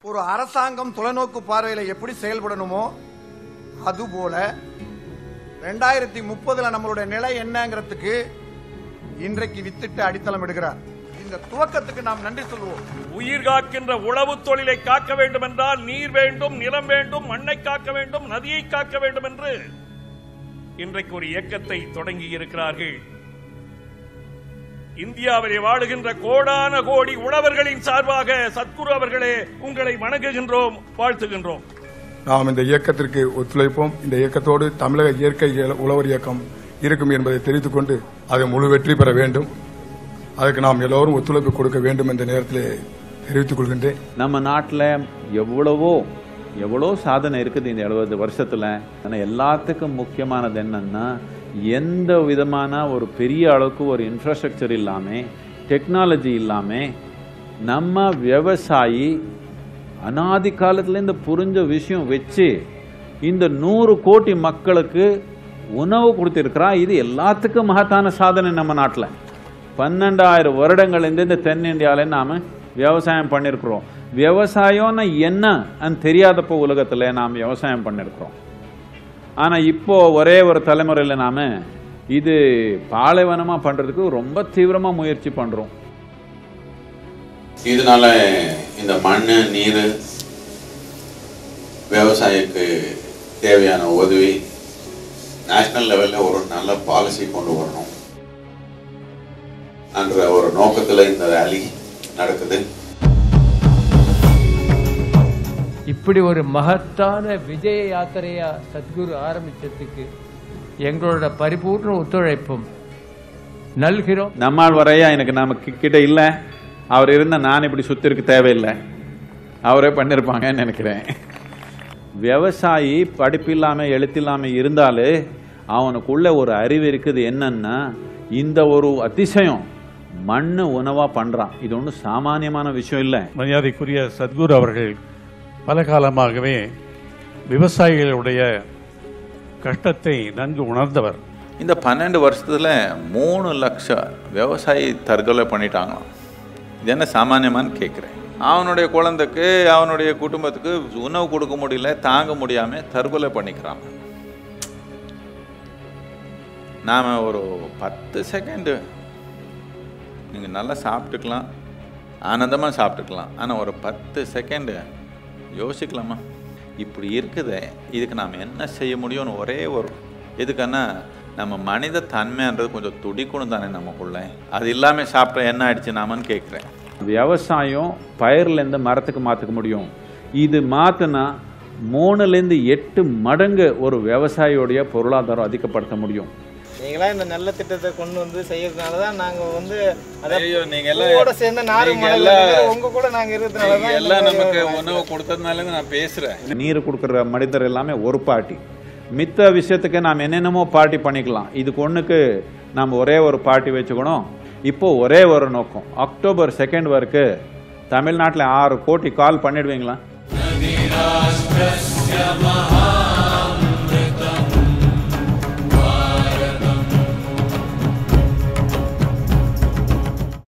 ஒரு அரசாங்கம் தொலைநோக்கு பார்வையில எப்படி செயல்படணுமோ அதுபோல ரெண்டாயிரத்தி முப்பதுல நம்மளுடைய நிலை என்னங்கிறதுக்கு இன்றைக்கு வித்திட்டு அடித்தளம் இடுகிறார் இந்த துவக்கத்துக்கு நாம் நன்றி சொல்லுவோம் உயிர் காக்கின்ற உழவு தொழிலை காக்க வேண்டும் என்றால் நீர் வேண்டும் நிலம் வேண்டும் மண்ணை காக்க வேண்டும் நதியை காக்க வேண்டும் என்று இன்றைக்கு ஒரு இயக்கத்தை தொடங்கி இருக்கிறார்கள் இந்தியாவிலே வாழுகின்ற கோடான கோடி உழவர்களின் சார்பாக சத்குரு அவர்களே உங்களை வணங்குகின்றோம் வாழ்த்துகின்றோம் நாம் இந்த இயக்கத்திற்கு ஒத்துழைப்போம் இந்த இயக்கத்தோடு தமிழக இயற்கை இயல- உழவர் இயக்கம் இருக்கும் என்பதை தெரிவித்துக் கொண்டு அதை முழு வெற்றி பெற வேண்டும் அதற்கு நாம் எல்லோரும் ஒத்துழைப்பு கொடுக்க வேண்டும் என்ற நேரத்தில் தெரிவித்துக் கொள்கின்றேன் நம்ம நாட்டில் எவ்வளவோ எவ்வளோ சாதனை இருக்குது இந்த எழுபது வருஷத்தில் ஆனால் எல்லாத்துக்கும் முக்கியமானது என்னன்னா எந்த விதமான ஒரு பெரிய அளவுக்கு ஒரு இன்ஃப்ராஸ்ட்ரக்சர் இல்லாமல் டெக்னாலஜி இல்லாமல் நம்ம விவசாயி அனாதி காலத்துலேருந்து புரிஞ்ச விஷயம் வச்சு இந்த நூறு கோடி மக்களுக்கு உணவு கொடுத்திருக்கிறான் இது எல்லாத்துக்கும் மகத்தான சாதனை நம்ம நாட்டில் பன்னெண்டாயிரம் வருடங்கள்லேருந்து இந்த தென்னிந்தியாவில் நாம் விவசாயம் பண்ணியிருக்கிறோம் விவசாயம்னா என்னன்னு தெரியாதப்போ உலகத்தில் நாம் விவசாயம் பண்ணியிருக்கிறோம் ஆனால் இப்போ ஒரே ஒரு தலைமுறையில் நாம் இது பாலைவனமாக பண்ணுறதுக்கு ரொம்ப தீவிரமாக முயற்சி பண்ணுறோம் இதனால இந்த மண் நீர் விவசாயிக்கு தேவையான உதவி நேஷனல் லெவலில் ஒரு நல்ல பாலிசி கொண்டு வரணும் என்ற ஒரு நோக்கத்தில் இந்த ரேலி நடக்குது இப்படி ஒரு மகத்தான விஜய யாத்திரையா சத்குரு ஆரம்பிச்சதுக்கு எங்களோட பரிபூர்ண ஒத்துழைப்பும் நல்கிறோம் நம்மால் வரையா எனக்கு நம்ம கி- கிட்ட இல்லை அவர் இருந்தால் நான் இப்படி சுத்திருக்கு தேவையில்லை அவரே பண்ணியிருப்பாங்கன்னு நினைக்கிறேன் விவசாயி படிப்பில்லாமல் எழுத்தில்லாமல் இருந்தாலே அவனுக்குள்ள ஒரு அறிவு இருக்குது என்னன்னா இந்த ஒரு அதிசயம் மண்ணு உணவா பண்றான் இது ஒன்றும் சாமானியமான விஷயம் இல்லை மரியாதைக்குரிய சத்குரு அவர்கள் பல காலமாகவே விவசாயிகளுடைய கஷ்டத்தை நன்கு உணர்ந்தவர் இந்த பன்னெண்டு வருஷத்துல மூணு லட்சம் விவசாயி தற்கொலை பண்ணிட்டாங்களாம் இது என்ன சாமானியமான்னு கேட்குறேன் அவனுடைய குழந்தைக்கு அவனுடைய குடும்பத்துக்கு உணவு கொடுக்க முடியல தாங்க முடியாம தற்கொலை பண்ணிக்கிறான் நாம ஒரு பத்து செகண்டு நீங்க நல்லா சாப்பிட்டுக்கலாம் ஆனந்தமா சாப்பிட்டுக்கலாம் ஆனா ஒரு பத்து செகண்டு யோசிக்கலாமா இப்படி இருக்குதே இதுக்கு நாம் என்ன செய்ய முடியும்னு ஒரே ஒரு எதுக்குன்னா நம்ம மனித தன்மைன்றது கொஞ்சம் துடிக்கணும் தானே நமக்குள்ள அது இல்லாமல் சாப்பிட்டா என்ன ஆயிடுச்சு நாமன்னு கேட்குறேன் விவசாயம் பயிர்லேருந்து மரத்துக்கு மாற்றிக்க முடியும் இது மாற்றினா மூணுலேருந்து எட்டு மடங்கு ஒரு விவசாயியோடைய பொருளாதாரம் அதிகப்படுத்த முடியும் நீங்களாம் இந்த நல்ல திட்டத்தை கொண்டு வந்து செய்யறதுனால தான் நாங்க வந்து அதை ஐயோ, நீங்க எல்லாம் பூவோட சேர்ந்த நாறு நீங்க மலையில எல்லாம் இருக்கிற உங்க கூட நாங்க இருக்கிறதுனால தான் எல்லாம் இந்த நமக்கு மாதிரி உணவு கொடுத்ததுனால நான் பேசுறேன் நீர் கொடுக்குற மனிதர் எல்லாமே ஒரு பார்ட்டி மித்த விஷயத்துக்கு நாம் என்னென்னமோ பார்ட்டி பண்ணிக்கலாம் இதுக்கு ஒன்றுக்கு நாம் ஒரே ஒரு பார்ட்டி வச்சுக்கணும் இப்போ ஒரே ஒரு நோக்கம் அக்டோபர் செகண்ட் வரைக்கும் தமிழ்நாட்டில் ஆறு கோடி கால் பண்ணிடுவீங்களா राष्ट्रस्य महा